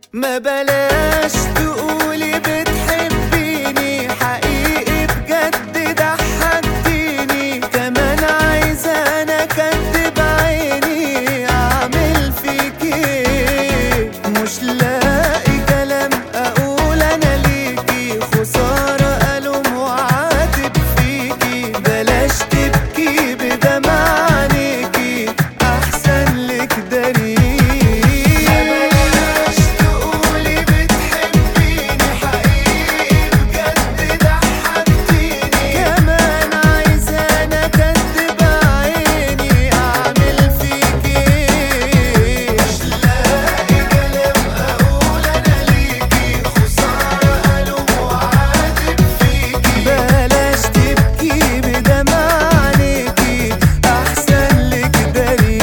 ما بلاش تقولي بتحبيني حقيقي بجد ضحكتيني كمان عايزة انا اكدب عيني اعمل فيكي ايه مش لاقي كلام اقول انا ليكي خسارة الوم واعاتب فيكي بلاش تبكي بدمع عينيكي احسن لك داريني بلاش تقولي بتحبيني حقيقي بجد ضحكتيني كمان عايزة انا اكدب عيني اعمل فيكي ايه مش لاقي كلام اقول انا ليكي خسارة الوم واعاتب فيكي بلاش تبكي بدمع عينيكي احسن لك داريني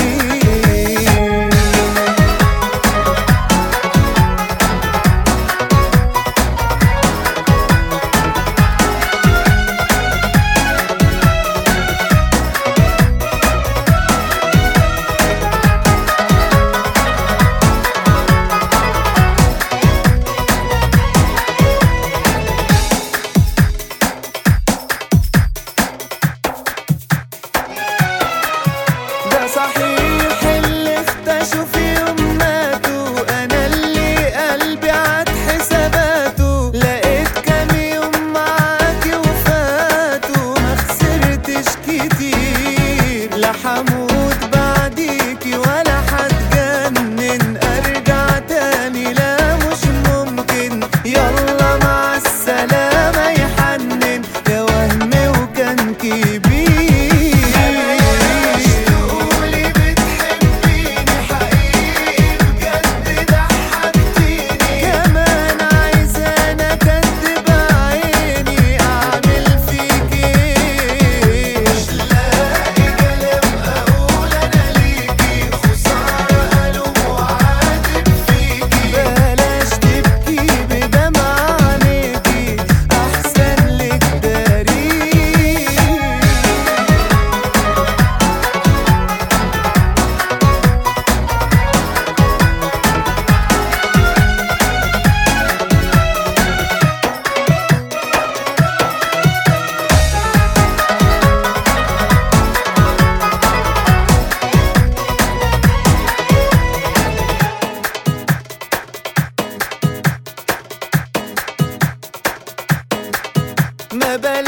ده صحيح اللي اختشوا في يوم ماتوا انا اللي قلبي عاد حساباته لقيت كام يوم معاكي وفاتوا ما خسرتش كتير لا حموت بعديكي ولا حتجنن ارجع تاني لا مش ممكن يلا مع السلامة يحنن يا وهمي وكان كبير تقولي بتحبيني حقيقي بجد ضحكتيني كمان عايزة انا اكدب عيني اعمل فيكي ايه مش لاقي كلام اقول انا ليكي خسارة الوم واعاتب فيكي بلاش تبكي بدمع عينيكي احسن لك داريني ما بلاش